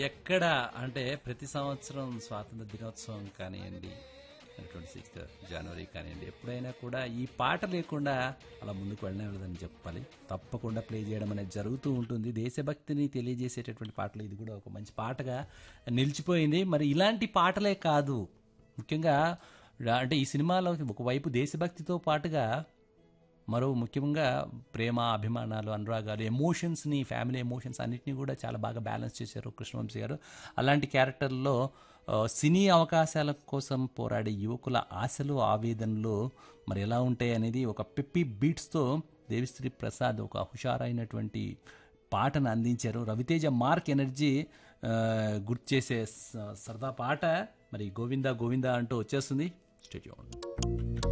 ఎక్కడ అంటే ప్రతి సంవత్సరం స్వాతంత్ర దినోత్సవం కానివ్వండి ట్వంటీ సిక్స్త్ జనవరి కానివ్వండి ఎప్పుడైనా కూడా ఈ పాట లేకుండా అలా ముందుకు వెళ్ళలేదని చెప్పాలి తప్పకుండా ప్లే చేయడం అనేది జరుగుతూ ఉంటుంది దేశభక్తిని తెలియజేసేటటువంటి పాటలు ఇది కూడా ఒక మంచి పాటగా నిలిచిపోయింది మరి ఇలాంటి పాటలే కాదు ముఖ్యంగా అంటే ఈ సినిమాలో ఒకవైపు దేశభక్తితో పాటుగా మరో ముఖ్యంగా ప్రేమ అభిమానాలు అనురాగాలు ఎమోషన్స్ని ఫ్యామిలీ ఎమోషన్స్ అన్నిటినీ కూడా చాలా బాగా బ్యాలెన్స్ చేశారు కృష్ణవంశీ గారు అలాంటి క్యారెక్టర్లో ఆ, సినీ అవకాశాల కోసం పోరాడే యువకుల ఆశలు ఆవేదనలు మరి ఎలా ఉంటాయి అనేది ఒక పెప్పి బీట్స్తో దేవిశ్రీ ప్రసాద్ ఒక హుషారైనటువంటి పాటను అందించారు రవితేజ మార్క్ ఎనర్జీ ఆ, గుర్తు చేసే స- సరదా పాట మరి గోవిందా గోవిందా అంటూ వచ్చేస్తుంది స్టేడియం